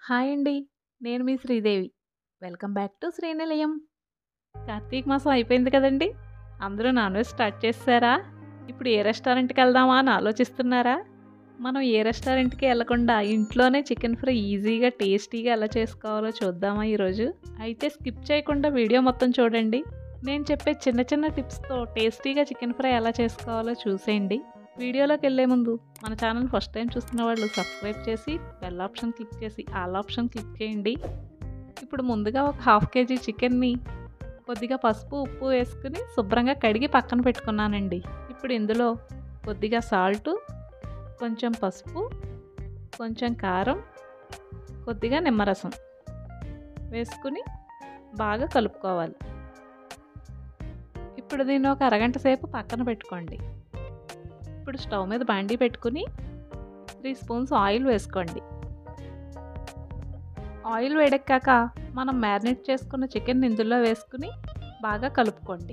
Hi అండి. నేను మీ Sridevi. Welcome back to Srinilayam. కార్తీక మాసం అయిపోయింది కదండీ! అందరూ నాన్ వెజ్ స్టార్ట్ చేసేసారా? ఇప్పుడు ఏ రెస్టారెంట్‌కెళ్దామా అని ఆలోచిస్తున్నారా? మనం ఏ రెస్టారెంట్‌కి ఎళ్ళకుండా ఇంట్లోనే చికెన్ ఫ్రై ఈజీగా, టేస్టీగా ఎలా చేసుకోవాలో చూద్దామా ఈరోజు? అయితే స్కిప్ చేయకుండా వీడియో మొత్తం చూడండి. నేను చెప్పే చిన్న చిన్న టిప్స్‌తో టేస్టీగా చికెన్ ఫ్రై ఎలా చేసుకోవాలో చూసేయండి. వీడియోలోకెళ్ళే ముందు మన ఛానల్ ఫస్ట్ టైం చూస్తున్న వాళ్ళు సబ్స్క్రైబ్ చేసి, బెల్ ఆప్షన్ క్లిక్ చేసి, ఆల్ ఆప్షన్ క్లిక్ చేయండి. ఇప్పుడు ముందుగా ఒక హాఫ్ కేజీ చికెన్‌ని కొద్దిగా పసుపు, ఉప్పు వేసుకొని శుభ్రంగా కడిగి పక్కన పెట్టుకున్నానండి. ఇప్పుడు ఇందులో కొద్దిగా సాల్టు, కొంచెం పసుపు, కొంచెం కారం, కొద్దిగా నిమ్మరసం వేసుకొని బాగా కలుపుకోవాలి. ఇప్పుడు దీన్ని ఒక అరగంట సేపు పక్కన పెట్టుకోండి. ఇప్పుడు స్టవ్ మీద బాండీ పెట్టుకొని 3 స్పూన్స్ ఆయిల్ వేసుకోండి. ఆయిల్ వేడెక్కాక మనం మ్యారినేట్ చేసుకున్న చికెన్‌ని ఇందులో వేసుకొని బాగా కలుపుకోండి.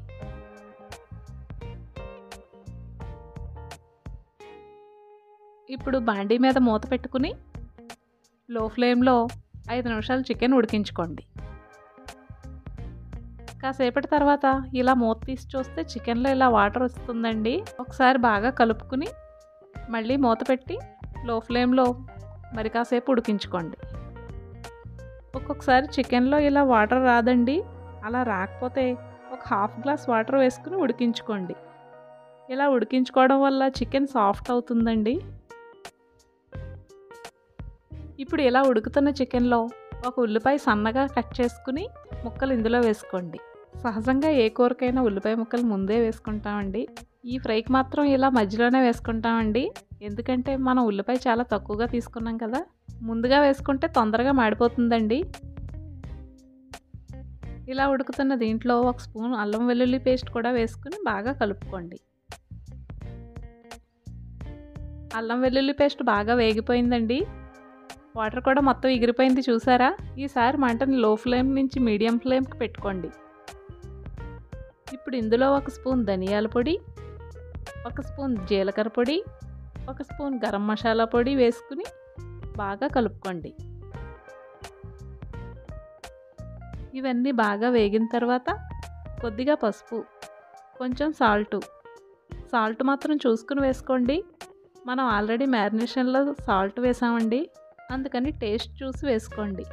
ఇప్పుడు బాండీ మీద మూత పెట్టుకొని లో ఫ్లేమ్‌లో 5 నిమిషాలు చికెన్ ఉడికించుకోండి. కాసేపటి తర్వాత ఇలా మూత తీసి చూస్తే చికెన్‌లో ఇలా వాటర్ వస్తుందండి. ఒకసారి బాగా కలుపుకొని మళ్ళీ మూత పెట్టి లో ఫ్లేమ్‌లో మరి కాసేపు ఉడికించుకోండి. ఒక్కొక్కసారి చికెన్‌లో ఇలా వాటర్ రాదండి. అలా రాకపోతే ఒక హాఫ్ గ్లాస్ వాటర్ వేసుకొని ఉడికించుకోండి. ఇలా ఉడికించుకోవడం వల్ల చికెన్ సాఫ్ట్ అవుతుందండి. ఇప్పుడు ఇలా ఉడుకుతున్న చికెన్‌లో ఒక ఉల్లిపాయ సన్నగా కట్ చేసుకొని ముక్కలు ఇందులో వేసుకోండి. సహజంగా ఏ కూరకైనా ఉల్లిపాయ ముక్కలు ముందే వేసుకుంటామండి. ఈ ఫ్రైకి మాత్రం ఇలా మధ్యలోనే వేసుకుంటామండి. ఎందుకంటే మనం ఉల్లిపాయ చాలా తక్కువగా తీసుకున్నాం కదా! ముందుగా వేసుకుంటే తొందరగా మాడిపోతుందండి. ఇలా ఉడుకుతున్న దీంట్లో ఒక స్పూన్ అల్లం వెల్లుల్లి పేస్ట్ కూడా వేసుకొని బాగా కలుపుకోండి. అల్లం వెల్లుల్లి పేస్ట్ బాగా వేగిపోయిందండి. వాటర్ కూడా మొత్తం ఎగిరిపోయింది చూసారా? ఈసారి మంటని లో ఫ్లేమ్ నుంచి మీడియం ఫ్లేమ్‌కి పెట్టుకోండి. ఇప్పుడు ఇందులో ఒక స్పూన్ ధనియాల పొడి, ఒక స్పూన్ జీలకర్ర పొడి, ఒక స్పూన్ గరం మసాలా పొడి వేసుకొని బాగా కలుపుకోండి. ఇవన్నీ బాగా వేగిన తర్వాత కొద్దిగా పసుపు, కొంచెం సాల్టు, సాల్ట్ మాత్రం చూసుకొని వేసుకోండి. మనం ఆల్రెడీ మ్యారినేషన్‌లో సాల్ట్ వేసామండి. అందుకని టేస్ట్ చూసి వేసుకోండి.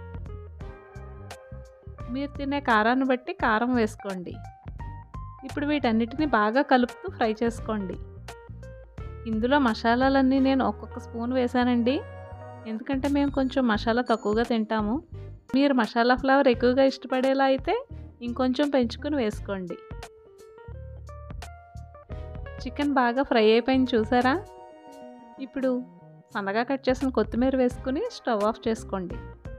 మీరు తినే కారాన్ని బట్టి కారం వేసుకోండి. ఇప్పుడు వీటన్నిటిని బాగా కలుపుతూ ఫ్రై చేసుకోండి. ఇందులో మసాలాలన్నీ నేను ఒక్కొక్క స్పూన్ వేసానండి. ఎందుకంటే మేము కొంచెం మసాలా తక్కువగా తింటాము. మీరు మసాలా ఫ్లేవర్ ఎక్కువగా ఇష్టపడేలా అయితే ఇంకొంచెం పెంచుకొని వేసుకోండి. చికెన్ బాగా ఫ్రై అయిపోయింది చూసారా? ఇప్పుడు సన్నగా కట్ చేసిన కొత్తిమీర వేసుకొని స్టవ్ ఆఫ్ చేసుకోండి.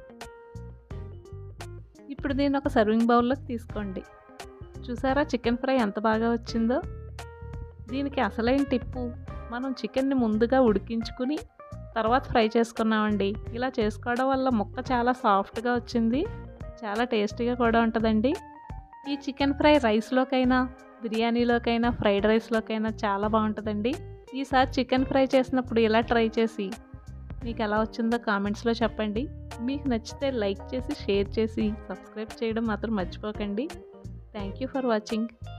ఇప్పుడు దీన్ని ఒక సర్వింగ్ బౌల్‌లోకి తీసుకోండి. చూసారా చికెన్ ఫ్రై ఎంత బాగా వచ్చిందో? దీనికి అసలైన టిప్పు మనం చికెన్‌ని ముందుగా ఉడికించుకొని తర్వాత ఫ్రై చేసుకున్నామండి. ఇలా చేసుకోవడం వల్ల ముక్క చాలా సాఫ్ట్‌గా వచ్చింది. చాలా టేస్టీగా కూడా ఉంటదండి. ఈ చికెన్ ఫ్రై రైస్‌లోకైనా, బిర్యానీలోకైనా, ఫ్రైడ్ రైస్‌లోకైనా చాలా బావుంటదండి. ఈసారి చికెన్ ఫ్రై చేసినప్పుడు ఇలా ట్రై చేసి మీకు ఎలా వచ్చిందో కామెంట్స్‌లో చెప్పండి. మీకు నచ్చితే లైక్ చేసి, షేర్ చేసి, సబ్స్క్రైబ్ చేయడం మాత్రం మర్చిపోకండి. Thank you for watching.